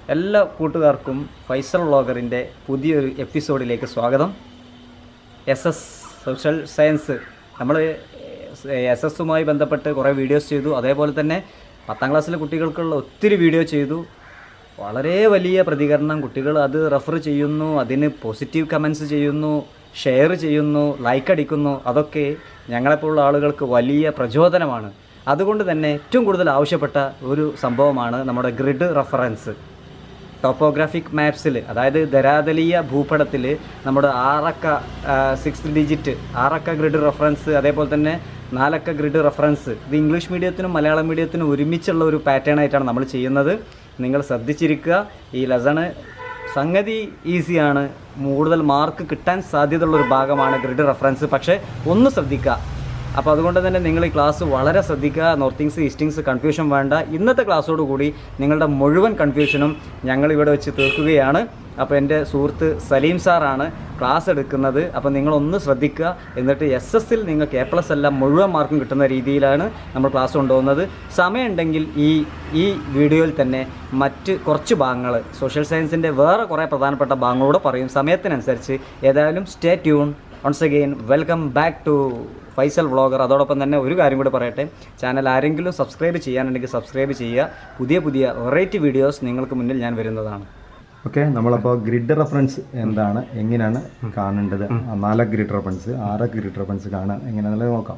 എല്ലാ കൂട്ടുകാർക്കും ഫൈസൽ വ്ളോഗറിൻ്റെ പുതിയൊരു എപ്പിസോഡിലേക്ക് സ്വാഗതം എസ് എസ് സോഷ്യൽ സയൻസ് നമ്മൾ എസ് എസുമായി ബന്ധപ്പെട്ട് കുറേ വീഡിയോസ് ചെയ്തു അതേപോലെ തന്നെ പത്താം ക്ലാസ്സിലെ കുട്ടികൾക്കുള്ള ഒത്തിരി വീഡിയോ ചെയ്തു വളരെ വലിയ പ്രതികരണം കുട്ടികൾ അത് റെഫർ ചെയ്യുന്നു അതിന് പോസിറ്റീവ് കമൻസ് ചെയ്യുന്നു ഷെയർ ചെയ്യുന്നു ലൈക്ക് അടിക്കുന്നു അതൊക്കെ ഞങ്ങളെപ്പോലുള്ള ആളുകൾക്ക് വലിയ പ്രചോദനമാണ് അതുകൊണ്ട് തന്നെ ഏറ്റവും കൂടുതൽ ആവശ്യപ്പെട്ട ഒരു സംഭവമാണ് നമ്മുടെ ഗ്രിഡ് റെഫറൻസ് ടോപ്പോഗ്രാഫിക് മാപ്സിൽ അതായത് ധരാതലീയ ഭൂപടത്തിൽ നമ്മുടെ ആറക്ക സിക്സ് ഡിജിറ്റ് ആറക്ക ഗ്രിഡ് റെഫറൻസ് അതേപോലെ തന്നെ നാലക്ക ഗ്രിഡ് റെഫറൻസ് ഇത് ഇംഗ്ലീഷ് മീഡിയത്തിനും മലയാളം മീഡിയത്തിനും ഒരുമിച്ചുള്ള ഒരു പാറ്റേൺ ആയിട്ടാണ് നമ്മൾ ചെയ്യുന്നത് നിങ്ങൾ ശ്രദ്ധിച്ചിരിക്കുക ഈ ലെസണ് സംഗതി ഈസിയാണ് കൂടുതൽ മാർക്ക് കിട്ടാൻ സാധ്യതയുള്ള ഒരു ഭാഗമാണ് ഗ്രിഡ് റെഫറൻസ് പക്ഷേ ഒന്ന് ശ്രദ്ധിക്കുക അപ്പോൾ അതുകൊണ്ട് തന്നെ നിങ്ങൾ ഈ ക്ലാസ് വളരെ ശ്രദ്ധിക്കുക നോർത്തിങ്സ് ഈസ്റ്റിങ്സ് കൺഫ്യൂഷൻ വേണ്ട ഇന്നത്തെ ക്ലാസ്സോട് കൂടി നിങ്ങളുടെ മുഴുവൻ കൺഫ്യൂഷനും ഞങ്ങൾ ഇവിടെ വെച്ച് തീർക്കുകയാണ് അപ്പോൾ എൻ്റെ സുഹൃത്ത് സലീം സാറാണ് ക്ലാസ് എടുക്കുന്നത് അപ്പോൾ നിങ്ങളൊന്ന് ശ്രദ്ധിക്കുക എന്നിട്ട് എസ് എസിൽ നിങ്ങൾക്ക് എ പ്ലസ് എല്ലാം മുഴുവൻ മാർക്കും കിട്ടുന്ന രീതിയിലാണ് നമ്മൾ ക്ലാസ് കൊണ്ടുപോകുന്നത് സമയമുണ്ടെങ്കിൽ ഈ ഈ വീഡിയോയിൽ തന്നെ മറ്റ് കുറച്ച് ഭാഗങ്ങൾ സോഷ്യൽ സയൻസിൻ്റെ വേറെ കുറേ പ്രധാനപ്പെട്ട ഭാഗങ്ങളൂടെ പറയും സമയത്തിനനുസരിച്ച് ഏതായാലും stay tune once again welcome back to Faisal vlogger അതോടൊപ്പം തന്നെ ഒരു കാര്യം കൂടി പറയട്ടെ ചാനൽ ആരെങ്കിലും സബ്സ്ക്രൈബ് ചെയ്യാനുണ്ടെങ്കിൽ സബ്സ്ക്രൈബ് ചെയ്യുക പുതിയ പുതിയ വെറൈറ്റി വീഡിയോസ് നിങ്ങൾക്ക് മുന്നിൽ ഞാൻ വരുന്നതാണ് ഓക്കെ നമ്മളപ്പോൾ ഗ്രിഡ് റെഫറൻസ് എന്താണ് എങ്ങനെയാണ് കാണേണ്ടത് ആ നാല് ഗ്രിഡ് റെഫറൻസ് ആറ് ഗ്രിഡ് റെഫറൻസ് കാണാൻ എങ്ങനെയാണെന്നുള്ളത് നോക്കാം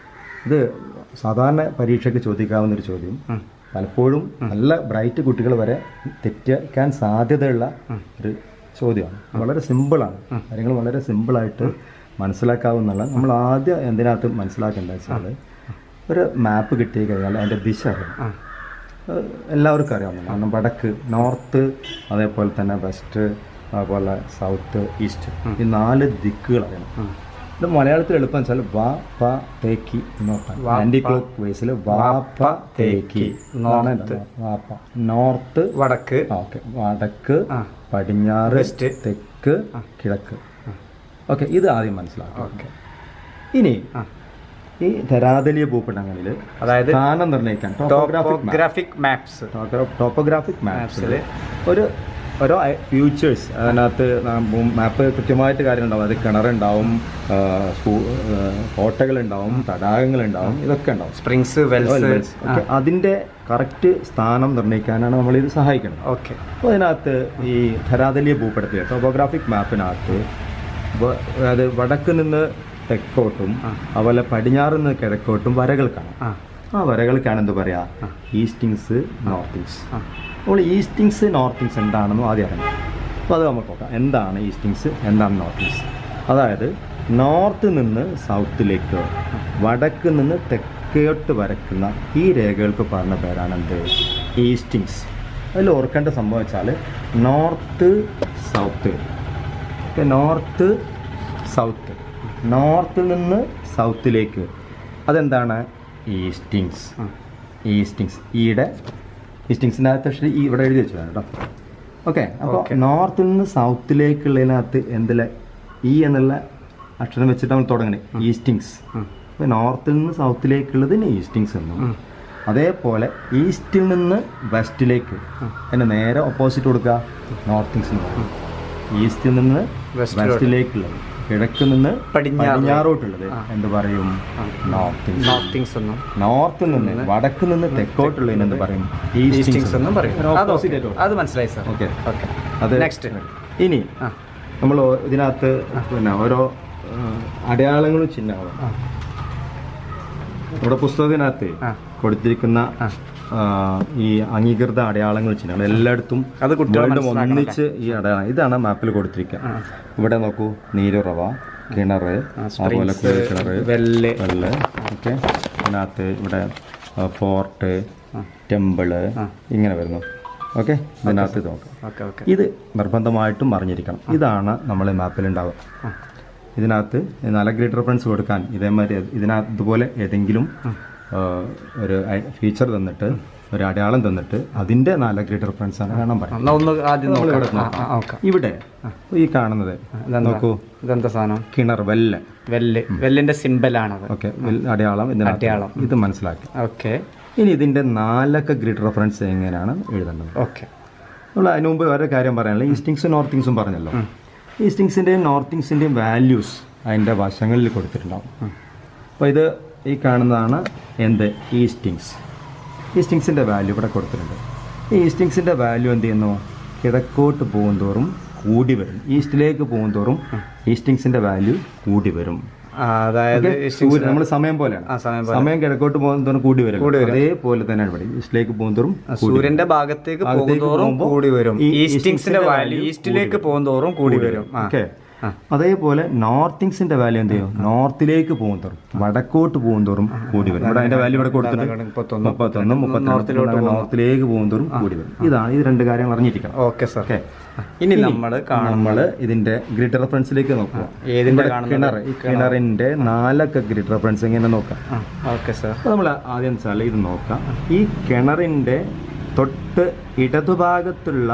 ഇത് സാധാരണ പരീക്ഷയ്ക്ക് ചോദിക്കാവുന്ന ഒരു ചോദ്യം പലപ്പോഴും നല്ല ബ്രൈറ്റ് കുട്ടികൾ വരെ തെറ്റിക്കാൻ സാധ്യതയുള്ള ഒരു ചോദ്യമാണ് വളരെ സിമ്പിളാണ് കാര്യങ്ങൾ വളരെ സിമ്പിളായിട്ട് മനസ്സിലാക്കാവുന്നുള്ള നമ്മൾ ആദ്യം എന്തിനകത്ത് മനസ്സിലാക്കേണ്ടത് വെച്ചാൽ ഒരു മാപ്പ് കിട്ടി കഴിഞ്ഞാൽ അതിൻ്റെ ദിശ അറിയണം ഏഹ് എല്ലാവർക്കും അറിയാവുന്നതാണ് കാരണം വടക്ക് നോർത്ത് അതേപോലെ തന്നെ വെസ്റ്റ് അതുപോലെ സൗത്ത് ഈസ്റ്റ് ഈ നാല് ദിക്കുകൾ അറിയണം ഇത് മലയാളത്തിൽ എളുപ്പം വെച്ചാൽ വാ പ തേക്കി നോക്കാം ആന്റി ക്ലോക്ക് വേസിൽ വാ പ തേക്കി നോർത്ത്. വാപ്പ നോർത്ത് വടക്ക് ഓക്കെ വടക്ക് ആ. പടിഞ്ഞാറ് വെസ്റ്റ്. തെക്ക് കിഴക്ക് ഓക്കെ ഇത് ആദ്യം മനസ്സിലാക്കാം ഓക്കെ ഇനി ആ. ഈ ധരാതലീയ ഭൂപടങ്ങളിൽ അതായത് സ്ഥാനം നിർണ്ണയിക്കാൻ ടോപ്പോഗ്രാഫിക് ടോപ്പോഗ്രാഫിക് മാപ്സ് ടോപ്പോഗ്രാഫിക് മാപ്സിൽ ഒരു ഓരോ ഫ്യൂച്ചേഴ്സ് അതിനകത്ത് മാപ്പ് കൃത്യമായിട്ട് കാര്യങ്ങളുണ്ടാവും അത് കിണറുണ്ടാവും കോട്ടകളുണ്ടാവും തടാകങ്ങളുണ്ടാവും ഇതൊക്കെ ഉണ്ടാവും സ്പ്രിങ്സ് വെൽസ് ഓക്കെ അതിൻ്റെ കറക്റ്റ് സ്ഥാനം നിർണ്ണയിക്കാനാണ് നമ്മൾ ഇത് സഹായിക്കുന്നത് ഓക്കെ അപ്പോൾ അതിനകത്ത് ഈ ധരാതലീയ ഭൂപടത്തിൽ ടോപ്പോഗ്രാഫിക് മാപ്പിനകത്ത് വ- അതായത് വടക്ക് നിന്ന് തെക്കോട്ടും അതുപോലെ പടിഞ്ഞാറ് നിന്ന് കിഴക്കോട്ടും വരകൾ കാണാം ആ ആ വരകൾക്കാണ് എന്ത് പറയാ ഈസ്റ്റിങ്സ് നോർത്തിങ്സ് ആ. അപ്പോൾ ഈസ്റ്റിങ്സ് നോർത്തിങ്സ് എന്താണെന്നും ആദ്യം അറിയണം അപ്പോൾ അത് നമുക്ക് നോക്കാം എന്താണ് ഈസ്റ്റിങ്സ് എന്താണ് നോർത്തിങ്സ് അതായത് നോർത്ത് നിന്ന് സൗത്തിലേക്ക് വടക്ക് നിന്ന് തെക്കോട്ട് വരക്കുന്ന ഈ രേഖകൾക്ക് പറഞ്ഞ പേരാണ് എന്ത് ഈസ്റ്റിങ്സ് അതിൽ ഓർക്കേണ്ട സംഭവം വെച്ചാൽ നോർത്ത് സൗത്ത് നോർത്ത് സൗത്ത് നോർത്തിൽ നിന്ന് സൗത്തിലേക്ക് അതെന്താണ് ഈസ്റ്റിങ്സ് ഈസ്റ്റിങ്സ് ഈയുടെ ഈസ്റ്റിങ്സിനകത്ത് പക്ഷേ ഈ ഇവിടെ എഴുതി വെച്ചതാണ് കേട്ടോ ഓക്കെ അപ്പോൾ നോർത്തിൽ നിന്ന് സൗത്തിലേക്കുള്ളതിനകത്ത് എന്തിലെ ഈ എന്നുള്ള അക്ഷരം വെച്ചിട്ട് നമ്മൾ തുടങ്ങണേ ഈസ്റ്റിങ്സ് അപ്പോൾ നോർത്തിൽ നിന്ന് സൗത്തിലേക്കുള്ളതിന് ഈസ്റ്റിങ്സ് എന്നും അതേപോലെ ഈസ്റ്റിൽ നിന്ന് വെസ്റ്റിലേക്ക് അതിന് നേരെ ഓപ്പോസിറ്റ് കൊടുക്കുക നോർത്തിങ്സ് എന്ന് പറയും ഈസ്റ്റിൽ നിന്ന് വെസ്റ്റിലോട്ട്. വെസ്റ്റിലേക്കുള്ളത് കിഴക്ക് നിന്ന് പടിഞ്ഞാറ്. പടിഞ്ഞാറോട്ടുള്ളത് എന്ത് പറയും നോർത്തിങ്സ് നോർത്തിങ്സ് എന്നും നോർത്ത് നിന്ന് വടക്ക് നിന്ന് തെക്കോട്ടുള്ളതിന് എന്ത് പറയും ഈസ്റ്റിങ്സ് എന്നും പറയും ഒരു അത് opposite okay. ആയിട്ട് അത് മനസ്സിലായി സാർ ഓക്കെ ഓക്കെ അത് നെക്സ്റ്റ് ഇനി ആ നമ്മൾ ഇതിനകത്ത് പിന്നെ ഓരോ ആ, അടയാളങ്ങളും ചിഹ്നങ്ങളും ആ. നമ്മുടെ പുസ്തകത്തിനകത്ത് ആ. കൊടുത്തിരിക്കുന്ന ആ. ആ, ഈ അംഗീകൃത അടയാളങ്ങൾ ചിഹ്നങ്ങൾ എല്ലായിടത്തും അത് കുട്ടികൾ വീണ്ടും മനസ്സിലാക്കണം ഒന്നിച്ച് ഈ അടയാളം ഇതാണ് മാപ്പിൽ കൊടുത്തിരിക്കുക ഇവിടെ നോക്കൂ നീരുറവ കിണറ് അതുപോലെ കുഴൽക്കിണറ് വെല്ല് വെള്ള് ഓക്കെ അതിനകത്ത് ഇവിടെ ആ, ഫോർട്ട് ടെമ്പിള് ഇങ്ങനെ വരുന്നു ഓക്കെ ഇതിനകത്ത് ഇത് നോക്കാം ഓക്കെ ഓക്കെ ഇത് നിർബന്ധമായിട്ടും അറിഞ്ഞിരിക്കണം ഇതാണ് നമ്മളെ മാപ്പിൽ ഉണ്ടാവുക ഇതിനകത്ത് നല്ല ഗ്രേഡ് റെഫറൻസ് കൊടുക്കാൻ ഇതേമാതിരി ഇതിനകത്ത് ഇതുപോലെ ഏതെങ്കിലും ആ, ഒരു ഫീച്ചർ തന്നിട്ട് ഒരു അടയാളം തന്നിട്ട് അതിന്റെ നാല് ഗ്രേഡ് റെഫറൻസ് ആണ് കാണാൻ പറയാം എന്നാ ഒന്ന് ആദ്യം നമ്മൾ ഇവിടെ നോക്കാം നോക്കാം. ആ, ആ, ഓക്കെ ഇവിടെ ഈ കാണുന്നത് ഇതെന്താ നോക്കൂ ഇതെന്താ സാധനം കിണർ വെല്ല് വെല്ല് വെല്ലിന്റെ സിമ്പലാണത് ഓക്കെ അടയാളം ഇതിനകത്ത് അടയാളം. ഇത് മനസ്സിലാക്കി ഓക്കെ ഇനി ഇതിന്റെ നാലക്ക ഗ്രിഡ് റെഫറൻസ് എങ്ങനെയാണ് എഴുതേണ്ടത് ഓക്കെ നമ്മൾ അതിന് മുമ്പ് വേറെ കാര്യം പറയാനുള്ള ഈസ്റ്റിങ്സും നോർത്തിങ്സും പറഞ്ഞല്ലോ ഈസ്റ്റിങ്സിൻ്റെയും നോർത്തിങ്സിൻ്റെയും വാല്യൂസ് അതിൻ്റെ വശങ്ങളിൽ കൊടുത്തിട്ടുണ്ടാവും അപ്പോൾ ഇത് ഈ കാണുന്നതാണ് എന്ത് ഈസ്റ്റിങ്സ് ഈസ്റ്റിങ്സിൻ്റെ വാല്യൂ ഇവിടെ കൊടുത്തിട്ടുണ്ട് ഈ ഈസ്റ്റിങ്സിൻ്റെ വാല്യൂ എന്ത് ചെയ്യുന്നു കിഴക്കോട്ട് പോകുന്തോറും കൂടി വരും ഈസ്റ്റിലേക്ക് പോകുന്തോറും ഈസ്റ്റിങ്സിൻ്റെ വാല്യൂ കൂടി വരും അതായത് നമ്മൾ സമയം പോലെയാണ് ആ സമയം സമയം കിഴക്കോട്ട് പോകുന്നതോറും കൂടി വരും അതേപോലെ തന്നെയാണ് ഇവിടെ ഈസ്റ്റിലേക്ക് പോകുന്നതോറും സൂര്യന്റെ ഭാഗത്തേക്ക് പോകുന്തോറും കൂടി വരും ഈ ഈസ്റ്റിങ്സിന്റെ വാല്യൂ ഈസ്റ്റിലേക്ക് പോകുന്തോറും കൂടി വരും ആ. ഓക്കെ അതേപോലെ നോർത്തിങ്സിന്റെ വാല്യൂ എന്ത് ചെയ്യും നോർത്തിലേക്ക് പോകുന്തോറും വടക്കോട്ട് പോകുന്തോറും കൂടി വരും ഇവിടെ അതിന്റെ വാല്യൂ ഇവിടെ കൊടുത്തിട്ട് മുപ്പത്തൊന്ന് മുപ്പത്തൊന്ന് മുപ്പത്തിരണ്ട് നോർത്തിലേക്ക് പോകുന്തോറും കൂടി വരും ഇതാണ് ഈ രണ്ട് കാര്യങ്ങൾ അറിഞ്ഞിരിക്കണം ഓക്കെ സർ ഓക്കെ ഇനി നമ്മൾ കാണും നമ്മൾ ഇതിന്റെ ഗ്രിഡ് റെഫറൻസിലേക്ക് നോക്കുക ഏതിന്റെ ഇവിടെ കിണർ ഈ കിണറിന്റെ നാലൊക്കെ ഗ്രിഡ് റെഫറൻസ് എങ്ങനെ നോക്കാം ഓക്കെ സർ അപ്പോൾ നമ്മൾ ആദ്യം വെച്ചാൽ ഇത് നോക്കാം ഈ കിണറിന്റെ തൊട്ട് ഇടതുഭാഗത്തുള്ള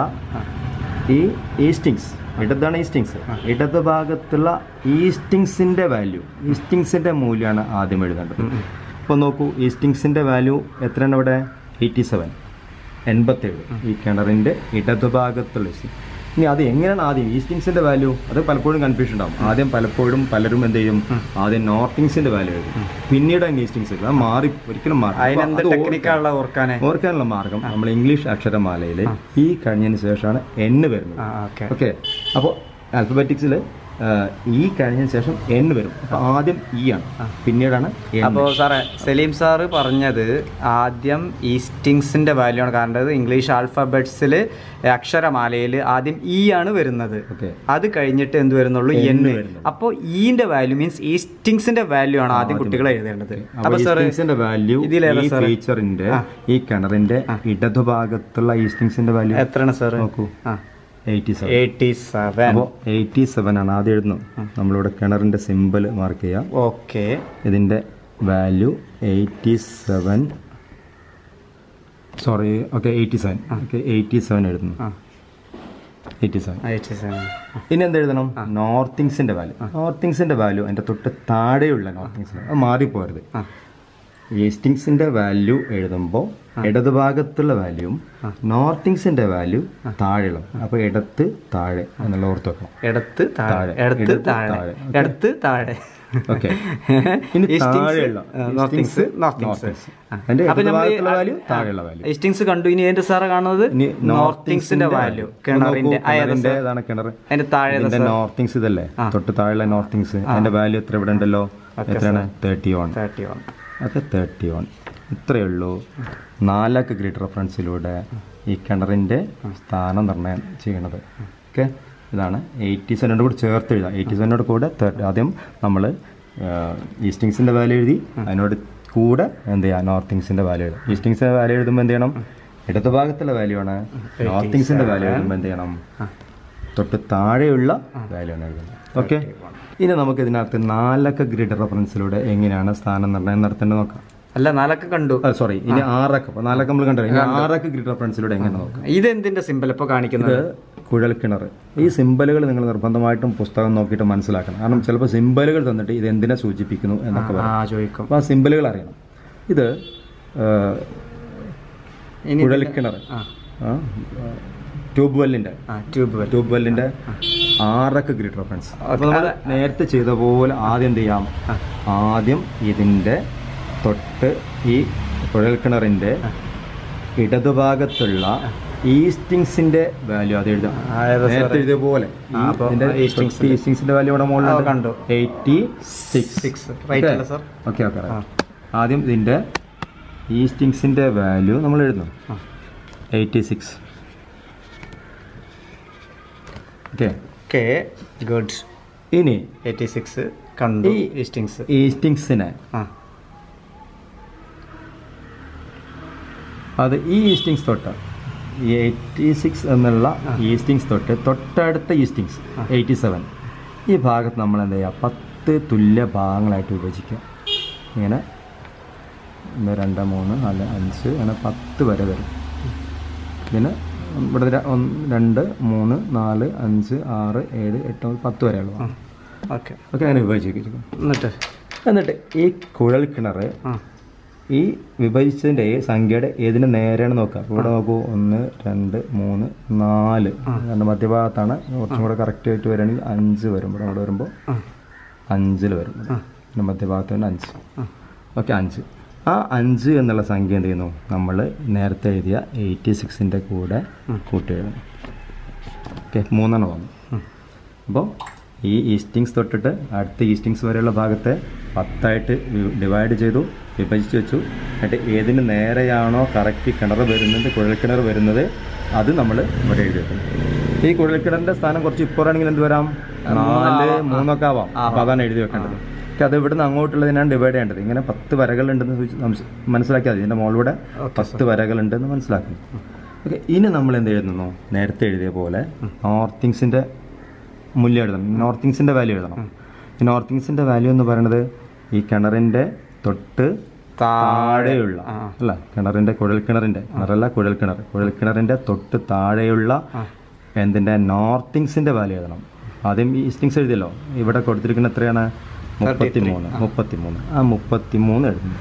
ഈ ഈസ്റ്റിങ്സ് ഇടതാണ് ഈസ്റ്റിങ്സ് ഇടതുഭാഗത്തുള്ള ഈസ്റ്റിങ്സിന്റെ വാല്യൂ ഈസ്റ്റിങ്സിന്റെ മൂല്യമാണ് ആദ്യം എഴുതേണ്ടത് അപ്പോൾ നോക്കൂ ഈസ്റ്റിങ്സിന്റെ വാല്യൂ എത്രയാണ് ഇവിടെ എയ്റ്റി സെവൻ എൺപത്തേഴ് ഈ കിണറിന്റെ ഇടതുഭാഗത്തുള്ള ഈസ്റ്റിങ് ഇനി അത് എങ്ങനെയാണ് ആദ്യം ഈസ്റ്റിങ്സിന്റെ വാല്യൂ അത് പലപ്പോഴും കൺഫ്യൂഷൻ ഉണ്ടാവും ആദ്യം പലപ്പോഴും പലരും എന്ത് ചെയ്യും ആദ്യം നോർത്തിങ്സിന്റെ വാല്യൂ എഴുതും പിന്നീട് അങ്ങ് ഈസ്റ്റിങ്സ് അത് മാറി ഒരിക്കലും മാറി അപ്പൊ അതിനെന്ത് അത് ഓർക്കണം. ടെക്നിക്കാണുള്ള ഓർക്കാനെ ഓർക്കാനുള്ള മാർഗം നമ്മൾ ഇംഗ്ലീഷ് അക്ഷരമാലയിൽ ഈ കഴിഞ്ഞതിന് ശേഷമാണ് എൻ വരുന്നത് ആ ഓക്കെ ഓക്കെ അപ്പോൾ ആൽഫബറ്റിക്സിൽ ഈ കഴിഞ്ഞതിന് ശേഷം എൻ വരും അപ്പോൾ ആദ്യം ഇ ആണ് പിന്നീടാണ് N. അപ്പോൾ സാറേ സലീം സാറ് പറഞ്ഞത് ആദ്യം ഈസ്റ്റിങ്സിന്റെ വാല്യൂ ആണ് കാരണം ഇംഗ്ലീഷ് ആൽഫബറ്റ്സിൽ അക്ഷരമാലയിൽ ആദ്യം ഇ ആണ് വരുന്നത് ഓക്കെ അത് കഴിഞ്ഞിട്ട് എന്ത് വരുന്നുള്ളൂ എൻ അപ്പോൾ ഇന്റെ വാല്യൂ മീൻസ് ഈസ്റ്റിങ്സിന്റെ വാല്യൂ ആണ് ആദ്യം കുട്ടികൾ എഴുതേണ്ടത് അപ്പോൾ അപ്പൊ സാറ് ഈസ്റ്റിങ്സിന്റെ വാല്യൂ ഇതിലേതാ ഈ ഫീച്ചറിന്റെ ഈ കിണറിന്റെ ഇടതുഭാഗത്തുള്ള ഈസ്റ്റിങ്സിന്റെ വാല്യൂ എത്രയാണ് സാറ് നോക്കൂ ആ എയ്റ്റി സെവൻ എയ്റ്റി സെവൻ അപ്പോൾ എയ്റ്റി സെവൻ ആണ് ആദ്യം എഴുതുന്നത് നമ്മളിവിടെ കിണറിന്റെ സിമ്പിൾ മാർക്ക് ചെയ്യാം ഓക്കെ ഇതിൻ്റെ value eighty seven sorry okay eighty seven okay eighty seven എഴുതുന്നു ആ. എയ്റ്റി സെവൻ എയ്റ്റി സെവൻ ഇനി എന്ത് എഴുതണം നോർത്തിങ്സിൻ്റെ വാല്യൂ നോർത്തിങ്സിൻ്റെ വാല്യൂ അതിൻ്റെ തൊട്ട് താഴെയുള്ള നോർത്തിങ്സിൻ്റെ അത് മാറിപ്പോരുത് ആ. ഈസ്റ്റിങ്സിൻ്റെ വാല്യൂ എഴുതുമ്പോൾ ഇടതുഭാഗത്തുള്ള വാല്യൂവും നോർത്തിങ്സിൻ്റെ വാല്യൂ താഴെയുള്ള അപ്പോൾ ഇടത്ത് താഴെ എന്നുള്ള ഓർത്ത് വെക്കണം എടുത്ത് താഴെ താഴെ. എടുത്ത് എടുത്ത് താഴെ താഴെ. എടുത്ത് താഴെ ഓക്കെ ഇനി ഈസ്റ്റിങ്സ്, താഴെയുള്ള ആ, നോർത്തിങ്സ് നോർത്തിങ്സ് അതിന്റെ അപ്പൊ നമ്മൾ ഇടതുഭാഗത്തുള്ള വാല്യൂ താഴെയുള്ള വാല്യൂ ഈസ്റ്റിങ്സ് കണ്ടു ഇനി എന്റെ സാറ് കാണുന്നത് ഇനി നോർത്തിങ്സിന്റെ വാല്യൂ കിണറിന്റെ ആ, ഏതാ കിണറിന്റെ സാർ? ഏതാണ് കിണർ അതിന്റെ താഴെ ഇതിന്റെ നോർത്തിങ്സ് ഇതല്ലേ തൊട്ട് താഴെയുള്ള നോർത്തിങ്സ് അതിന്റെ വാല്യൂ എത്ര ഇവിടെ ഉണ്ടല്ലോ എത്രയാണ് thirty one thirty one okay thirty one ഇത്രയേ ഉള്ളൂ നാലക്ക ഗ്രിഡ് റെഫറൻസിലൂടെ ഈ കിണറിന്റെ സ്ഥാനം നിർണ്ണയം ചെയ്യണത് ഓക്കെ ഇതാണ് എയ്റ്റി സെവനോട് കൂടി ചേർത്ത് എഴുതാം എയ്റ്റി സെവനോട് കൂടെ തേർട്ടി ആദ്യം നമ്മൾ ഈസ്റ്റിങ്സിന്റെ വാല്യൂ എഴുതി അതിനോട് കൂടെ എന്ത് ചെയ്യാം നോർത്തിങ്സിന്റെ വാല്യൂ എഴുതാം ഈസ്റ്റിങ്സിന്റെ വാല്യൂ എഴുതുമ്പോൾ എന്ത് ചെയ്യണം ഇടതുഭാഗത്തുള്ള വാല്യൂ ആണ് നോർത്തിങ്സിന്റെ വാല്യൂ എഴുതുമ്പോൾ എന്ത് ചെയ്യണം തൊട്ട് താഴെയുള്ള വാല്യൂ ആണ് എഴുതുന്നത് ഓക്കെ ഇനി നമുക്ക് ഇതിനകത്ത് നാലക്ക ഗ്രിഡ് റെഫറൻസിലൂടെ എങ്ങനെയാണ് സ്ഥാനം നിർണ്ണയം നടത്തേണ്ടത് നോക്കാം അല്ല നാലൊക്കെ കണ്ടു സോറി ഇനി ആറക്ക അപ്പൊ നാലക്ക നമ്മൾ കണ്ടത് ഇനി ആറക്ക ഗ്രിഡ് റെഫറൻസിലൂടെ എങ്ങനെ നോക്കാം ഇത് എന്തിന്റെ സിമ്പൽ ഇപ്പൊ കാണിക്കുന്നത് ഇത് കുഴൽക്കിണർ ഈ സിമ്പലുകൾ നിങ്ങൾ നിർബന്ധമായിട്ടും പുസ്തകം നോക്കിയിട്ട് മനസ്സിലാക്കണം കാരണം ചിലപ്പോൾ സിമ്പലുകൾ തന്നിട്ട് ഇത് എന്തിനെ സൂചിപ്പിക്കുന്നു എന്നൊക്കെ ആ പറയും ചോദിക്കും അപ്പോൾ ആ സിമ്പലുകൾ അറിയണം ഇത് ആ, ഇനി കുഴൽക്കിണർ ആ ട്യൂബ് വെല്ലിന്റെ ആ ട്യൂബ് വെൽ ട്യൂബ് വെല്ലിന്റെ ആറക്ക ഗ്രിഡ് റെഫറൻസ് അപ്പോൾ നമ്മൾ നേരത്തെ ചെയ്ത പോലെ ആദ്യം എന്ത് ചെയ്യാം ആദ്യം ഇതിന്റെ തൊട്ട് ഈ കുഴൽക്കിണറിന്റെ ഇടതുഭാഗത്തുള്ള ഈസ്റ്റിങ്സിന്റെ വാല്യൂ അത് എഴുതാം ഏതാ നേരത്തെ എഴുതിയ പോലെ ഈ ആ, അപ്പൊ ഇതിന്റെ ഈസ്റ്റിങ്സ് തൊട്ട് ഈസ്റ്റിങ്സിന്റെ വാല്യൂ ഇവിടെ ആ, മുകളിൽ കണ്ടു. എയ്റ്റി സിക്സ് സിക്സ് റൈറ്റ് അല്ല സർ ഓക്കെ ഓക്കെ ആദ്യം ഇതിന്റെ ഈസ്റ്റിങ്സിന്റെ വാല്യൂ നമ്മൾ എഴുതുന്നു ആ. Eighty six okay okay good ഇനി എയ്റ്റി സിക്സ് കണ്ടു ഈ- ഈസ്റ്റിങ്സ് ഈസ്റ്റിങ്സിനെ ആ അത് ഈ ഈസ്റ്റിങ്സ് തൊട്ട് ഈ എയ്റ്റി സിക്സ് എന്നുള്ള ഈസ്റ്റിങ്സ് തൊട്ട് തൊട്ടടുത്ത ഈസ്റ്റിങ്സ് എയ്റ്റി സെവൻ ഈ ഭാഗത്ത് നമ്മൾ എന്താ ചെയ്യുക പത്ത് തുല്യ ഭാഗങ്ങളായിട്ട് വിഭജിക്കുക ഇങ്ങനെ ഒന്ന് രണ്ട് മൂന്ന് നാല് അഞ്ച് അങ്ങനെ പത്ത് വരെ വരും ഇതിന് ഇവിടെ ര- ഒന്ന് രണ്ട് മൂന്ന് നാല് അഞ്ച് ആറ് ഏഴ് എട്ട് ഒമ്പത് പത്ത് വരെയുള്ളൂ ഓക്കെ ഓക്കെ അങ്ങനെ വിഭജിക്കും എന്നിട്ട് എന്നിട്ട് ഈ കുഴൽ കിണർ ആ ഈ വിഭജിച്ചതിൻ്റെ സംഖ്യയുടെ ഏതിന് നേരെയാണ് നോക്കുക അപ്പോൾ ഇവിടെ നോക്കൂ ഒന്ന് രണ്ട് മൂന്ന് നാല് രണ്ട് മധ്യഭാഗത്താണ് കുറച്ചും കൂടെ കറക്റ്റ് ആയിട്ട് വരികയാണെങ്കിൽ അഞ്ച് വരും ഇവിടെ ഇവിടെ വരുമ്പോൾ അഞ്ചിൽ വരും പിന്നെ മധ്യഭാഗത്ത് തന്നെ അഞ്ച് ഓക്കെ അഞ്ച് ആ അഞ്ച് എന്നുള്ള സംഖ്യ എന്ത് ചെയ്യുന്നു നമ്മൾ നേരത്തെ എഴുതിയ എയ്റ്റി സിക്സിൻ്റെ കൂടെ കൂട്ടി എഴുതുന്നു ഓക്കെ മൂന്നെണ്ണം വന്നു അപ്പോൾ ഈ ഈസ്റ്റിങ്സ് തൊട്ടിട്ട് അടുത്ത ഈസ്റ്റിങ്സ് വരെയുള്ള ഭാഗത്തെ പത്തായിട്ട് ഡിവൈഡ് ചെയ്തു വിഭജിച്ച് വെച്ചു എന്നിട്ട് ഏതിന് നേരെയാണോ കറക്റ്റ് കിണർ വരുന്നത് കുഴൽക്കിണർ വരുന്നത് അത് നമ്മൾ ഇവിടെ എഴുതി വെക്കും ഈ കുഴൽക്കിണറിന്റെ സ്ഥാനം കുറച്ച് ഇപ്പോഴാണെങ്കിൽ എന്ത് വരാം നാല് മൂന്നൊക്കെ ആവാം അപ്പോൾ അതാണ് എഴുതി വെക്കേണ്ടത് പക്ഷെ അത് ഇവിടുന്ന് അങ്ങോട്ടുള്ളതിനാണ് ഡിവൈഡ് ചെയ്യേണ്ടത് ഇങ്ങനെ പത്ത് വരകളുണ്ടെന്ന് സൂചി- സംശ- മനസ്സിലാക്കിയാൽ മതി ഇതിൻ്റെ മുകളിലൂടെ പത്ത് വരകളുണ്ടെന്ന് മനസ്സിലാക്കുന്നു ഓക്കെ ഇനി നമ്മൾ എന്ത് എഴുതുന്നു നേരത്തെ എഴുതിയ പോലെ നോർത്തിങ്സിന്റെ മൂല്യം എഴുതണം നോർത്തിങ്സിന്റെ വാല്യൂ എഴുതണം ഈ നോർത്തിങ്സിന്റെ വാല്യൂ എന്ന് പറയുന്നത് ഈ കിണറിന്റെ തൊട്ട് താഴെയുള്ള അല്ല കിണറിന്റെ കുഴൽക്കിണറിന്റെ കിണറല്ല കുഴൽക്കിണർ കുഴൽക്കിണറിന്റെ തൊട്ട് താഴെയുള്ള എന്തിന്റെ നോർത്തിങ്സിന്റെ വാല്യൂ എഴുതണം ആദ്യം ഈ ഈസ്റ്റിങ്സ് എഴുതിയല്ലോ ഇവിടെ കൊടുത്തിരിക്കുന്ന എത്രയാണ് മുപ്പത്തി മൂന്ന് മുപ്പത്തി മൂന്ന് ആ മുപ്പത്തി മൂന്ന് എഴുതുന്നു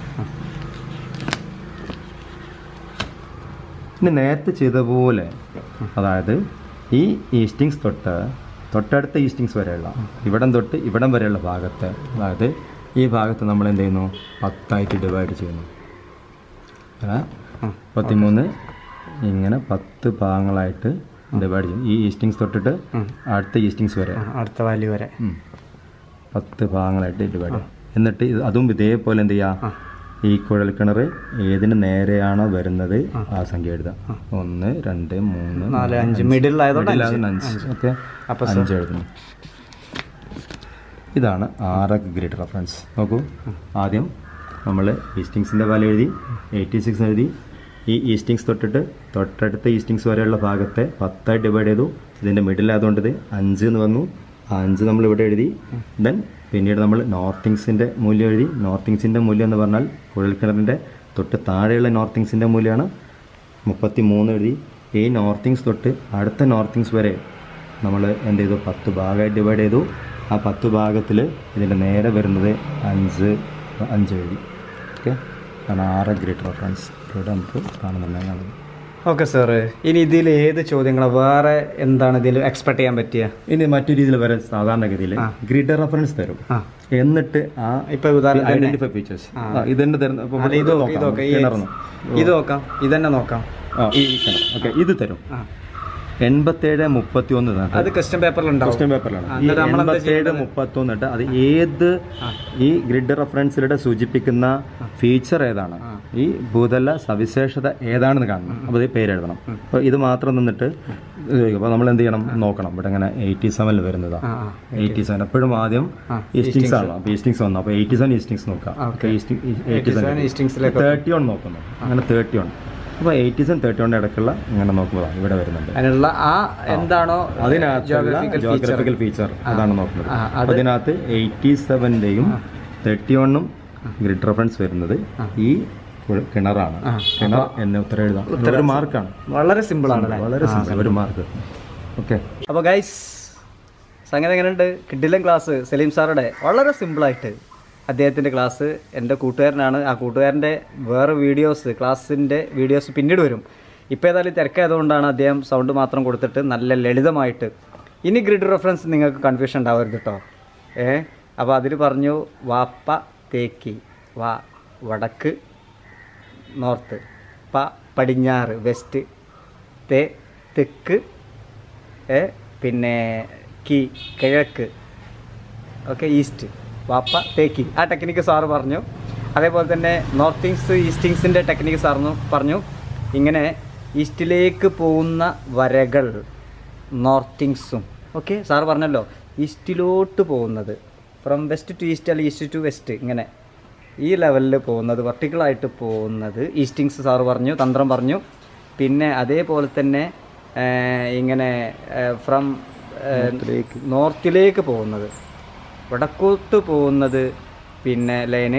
ഇനി നേരത്തെ ചെയ്ത പോലെ അതായത് ഈ ഈസ്റ്റിങ്സ് തൊട്ട് തൊട്ടടുത്ത ഈസ്റ്റിങ്സ് വരെയുള്ള ഇവിടം തൊട്ട് ഇവിടം വരെയുള്ള ഭാഗത്ത് അതായത് ഈ ഭാഗത്ത് നമ്മൾ എന്ത് ചെയ്യുന്നു പത്തായിട്ട് ഡിവൈഡ് ചെയ്യുന്നു അങ്ങനെ മുപ്പത്തിമൂന്ന് ഇങ്ങനെ പത്ത് ഭാഗങ്ങളായിട്ട് ഡിവൈഡ് ചെയ്യും ഈ ഈസ്റ്റിങ്സ് തൊട്ടിട്ട് അടുത്ത ഈസ്റ്റിങ്സ് വരെ അടുത്ത വാല്യൂ വരെ ഉം. പത്ത് ഭാഗങ്ങളായിട്ട് ഡിവൈഡ് ചെയ്യും എന്നിട്ട് ഇത് അതും ഇതേപോലെ എന്ത് ചെയ്യുക ഈ കുഴൽക്കിണർ ഏതിന് നേരെയാണോ വരുന്നത് ആ സംഖ്യ എഴുതാം ഒന്ന് രണ്ട് മൂന്ന് നാല് അഞ്ച് മിഡിലായതുകൊണ്ട് മിഡിലാകുന്ന അഞ്ച് ഓക്കെ അപ്പൊ അഞ്ച് എഴുതുന്നു ഇതാണ് ആറക്ക് ഗ്രിഡ് റെഫറൻസ് നോക്കൂ ആദ്യം നമ്മൾ ഈസ്റ്റിങ്സിൻ്റെ വാല്യൂ എഴുതി എയ്റ്റി സിക്സ് എഴുതി ഈ ഈസ്റ്റിങ്സ് തൊട്ടിട്ട് തൊട്ടടുത്ത ഈസ്റ്റിങ്സ് വരെയുള്ള ഭാഗത്തെ പത്തായി ഡിവൈഡ് ചെയ്തു ഇതിൻ്റെ മിഡിലായതുകൊണ്ട് ഇത് അഞ്ച് എന്ന് വന്നു ആ അഞ്ച് നമ്മൾ ഇവിടെ എഴുതി ദെൻ പിന്നീട് നമ്മൾ നോർത്തിങ്സിൻ്റെ മൂല്യം എഴുതി നോർത്തിങ്സിൻ്റെ മൂല്യം എന്ന് പറഞ്ഞാൽ കുഴൽക്കിണറിൻ്റെ തൊട്ട് താഴെയുള്ള നോർത്തിങ്സിൻ്റെ മൂല്യമാണ് മുപ്പത്തി മൂന്ന് എഴുതി ഈ നോർത്തിങ്സ് തൊട്ട് അടുത്ത നോർത്തിങ്സ് വരെ നമ്മൾ എന്ത് ചെയ്തു പത്ത് ഭാഗമായി ഡിവൈഡ് ചെയ്തു ആ പത്ത് ഭാഗത്തിൽ ഇതിൻ്റെ നേരെ വരുന്നത് അഞ്ച് അഞ്ച് എഴുതി ഓക്കെ അതാണ് ആറ് ഗ്രേറ്റ് റെഫറൻസ് ഇവിടെ നമുക്ക് കാണുന്നുണ്ടെങ്കിൽ ഓക്കെ സാറ് ഇനി ഇതിൽ ഏത് ചോദ്യങ്ങൾ വേറെ എന്താണ് ഇതിൽ എക്സ്പെക്ട് ചെയ്യാൻ പറ്റിയ ഇനി മറ്റു രീതിയിൽ വരെ സാധാരണഗതിയിൽ ഗ്രിഡ് റെഫറൻസ് തരും ആ എന്നിട്ട് ആ ഇപ്പൊ ഉദാഹരണത്തിന് ഐഡന്റിഫൈ ഫീച്ചേഴ്സ് ഇതെന്നെ തരുന്ന ഇപ്പൊ അല്ല, ഇത് നോക്ക്, ഇത് നോക്കാം. നോക്കാം ഈ- കിണർന്ന്. ഇത് നോക്കാം ഇതന്നെ നോക്കാം ആ ഈ കിണർ ഓക്കെ ഇത് തരും ആ. എൺപത്തേഴ് മുപ്പത്തി ഒന്ന് അത് ക്വസ്റ്റ്യൻ പേപ്പറിൽ ഉണ്ടാവും ക്വസ്റ്റ്യൻ പേപ്പറിലാണ് ആ, ഈ എന്നിട്ട് നമ്മളെന്താ എൺപത്തേഴ് മുപ്പത്തൊന്ന് ഇട്ട് അത് ഏത് ഈ ഗ്രിഡ് റെഫറൻസിലൂടെ സൂചിപ്പിക്കുന്ന ഫീച്ചർ ഏതാണ് ഈ ഭൂതല സവിശേഷത ഏതാണെന്ന് കാണണം അപ്പോൾ ഇത് പേരെഴുതണം അപ്പോൾ ഇത് മാത്രം നിന്നിട്ട് അപ്പോൾ നമ്മൾ എന്ത് ചെയ്യണം നോക്കണം ഇവിടെ ഇങ്ങനെ എയ്റ്റി സെവനിൽ വരുന്നതാ ആ ആ എയ്റ്റി സെവൻ എപ്പോഴും ആദ്യം ഈസ്റ്റിങ്സ് ആണല്ലോ അപ്പോൾ ഈസ്റ്റിങ്സ് വന്നു അപ്പോൾ എയ്റ്റി സെവൻ ഈസ്റ്റിങ്സ് നോക്കാം അപ്പോൾ എയ്റ്റി സെവൻ ഈസ്റ്റിങ്സിലേക്ക് തേർട്ടി വൺ നോക്കുന്നു അങ്ങനെ തേർട്ടി വൺ അപ്പോൾ എയ്റ്റി സെവൻ തേർട്ടി വണ്ണിൻ്റെ ഇടയ്ക്കുള്ള ഇങ്ങനെ നോക്കുമ്പോൾ ഇവിടെ വരുന്നുണ്ട് അതിനുള്ള ആ എന്താണോ അതിനകത്തുള്ള ജോഗ്രഫിക്കൽ ഫീച്ചർ അതാണ് നോക്കുന്നത് ആ, അതിനകത്ത് എയ്റ്റി സെവൻ്റെയും തേർട്ടി വണ്ണും ഗ്രിഡ് റെഫറൻസ് വരുന്നത് ഈ കു- കിണറാണ് കിണർ എന്ന ഉത്തരം എഴുതാം ഒരു മാർക്കാണ് വളരെ സിമ്പിൾ ആണ് അല്ലേ വളരെ സിമ്പിൾ ഒരു മാർക്ക് ഓക്കെ അപ്പോൾ ഗൈസ് സംഗതി എങ്ങനെയുണ്ട് കിഡിലൻ ക്ലാസ് സലീം സാറുടെ വളരെ സിമ്പിളായിട്ട് അദ്ദേഹത്തിൻ്റെ ക്ലാസ് എൻ്റെ കൂട്ടുകാരനാണ് ആ കൂട്ടുകാരൻ്റെ വേറെ വീഡിയോസ് ക്ലാസ്സിൻ്റെ വീഡിയോസ് പിന്നീട് വരും ഇപ്പോൾ ഏതായാലും തിരക്കായതുകൊണ്ടാണ് അദ്ദേഹം സൗണ്ട് മാത്രം കൊടുത്തിട്ട് നല്ല ലളിതമായിട്ട് ഇനി ഗ്രിഡ് റെഫറൻസ് നിങ്ങൾക്ക് കൺഫ്യൂഷൻ ഉണ്ടാവരുത് കേട്ടോ ഏ അപ്പോൾ അതിൽ പറഞ്ഞു വാപ്പ തേക്കി വാ വടക്ക് നോർത്ത് പ പടിഞ്ഞാറ് വെസ്റ്റ് തേ തെക്ക് ഏ പിന്നെ കി കിഴക്ക് ഓക്കെ ഈസ്റ്റ് വാപ്പ തേക്കി ആ ടെക്നിക്ക് സാറ് പറഞ്ഞു അതേപോലെ തന്നെ നോർത്തിങ്സ് ഈസ്റ്റിങ്സിൻ്റെ ടെക്നിക്ക് സാറിന് പറഞ്ഞു ഇങ്ങനെ ഈസ്റ്റിലേക്ക് പോകുന്ന വരകൾ നോർത്തിങ്സും ഓക്കെ സാറ് പറഞ്ഞല്ലോ ഈസ്റ്റിലോട്ട് പോകുന്നത് ഫ്രം വെസ്റ്റ് ടു ഈസ്റ്റ് അല്ലെങ്കിൽ ഈസ്റ്റ് ടു വെസ്റ്റ് ഇങ്ങനെ ഈ ലെവലിൽ പോകുന്നത് വെർട്ടിക്കലായിട്ട് പോകുന്നത് ഈസ്റ്റിങ്സ് സാറ് പറഞ്ഞു തന്ത്രം പറഞ്ഞു പിന്നെ അതേപോലെ തന്നെ ആ, ഇങ്ങനെ ഫ്രം നോർത്തിലേക്ക് പോകുന്നത് വടക്കോട്ട് പോകുന്നത് പിന്നെ ലൈന്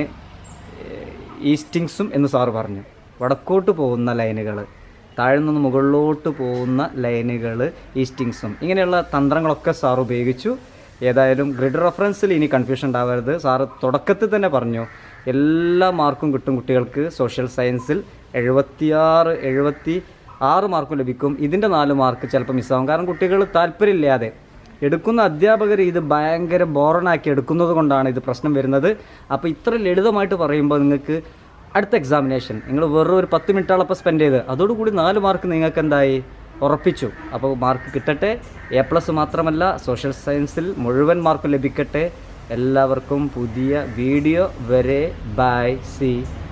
ഈസ്റ്റിങ്സും എന്ന് സാറ് പറഞ്ഞു വടക്കോട്ട് പോകുന്ന ലൈനുകൾ താഴെ നിന്ന് മുകളിലോട്ട് പോകുന്ന ലൈനുകൾ ഈസ്റ്റിങ്സും ഇങ്ങനെയുള്ള തന്ത്രങ്ങളൊക്കെ സാർ ഉപയോഗിച്ചു ഏതായാലും ഗ്രിഡ് റെഫറൻസിൽ ഇനി കൺഫ്യൂഷൻ ഉണ്ടാവരുത് സാറ് തുടക്കത്തിൽ തന്നെ പറഞ്ഞു എല്ലാ മാർക്കും കിട്ടും കുട്ടികൾക്ക് സോഷ്യൽ സയൻസിൽ എഴുപത്തിയാറ് എഴുപത്തി ആറ് മാർക്കും ലഭിക്കും ഇതിൻ്റെ നാല് മാർക്ക് ചിലപ്പോൾ മിസ്സാവും കാരണം കുട്ടികൾ താല്പര്യമില്ലാതെ എടുക്കുന്ന അധ്യാപകർ ഇത് ഭയങ്കര ബോറണാക്കി എടുക്കുന്നത് കൊണ്ടാണ് ഇത് പ്രശ്നം വരുന്നത് അപ്പോൾ ഇത്ര ലളിതമായിട്ട് പറയുമ്പോൾ നിങ്ങൾക്ക് അടുത്ത എക്സാമിനേഷൻ നിങ്ങൾ വെറും ഒരു പത്ത് മിനിറ്റോളപ്പം സ്പെൻഡ് ചെയ്ത് അതോടുകൂടി നാല് മാർക്ക് നിങ്ങൾക്ക് എന്തായി ഉറപ്പിച്ചു അപ്പോൾ മാർക്ക് കിട്ടട്ടെ എ പ്ലസ് മാത്രമല്ല സോഷ്യൽ സയൻസിൽ മുഴുവൻ മാർക്കും ലഭിക്കട്ടെ എല്ലാവർക്കും പുതിയ വീഡിയോ വരെ ബൈ സി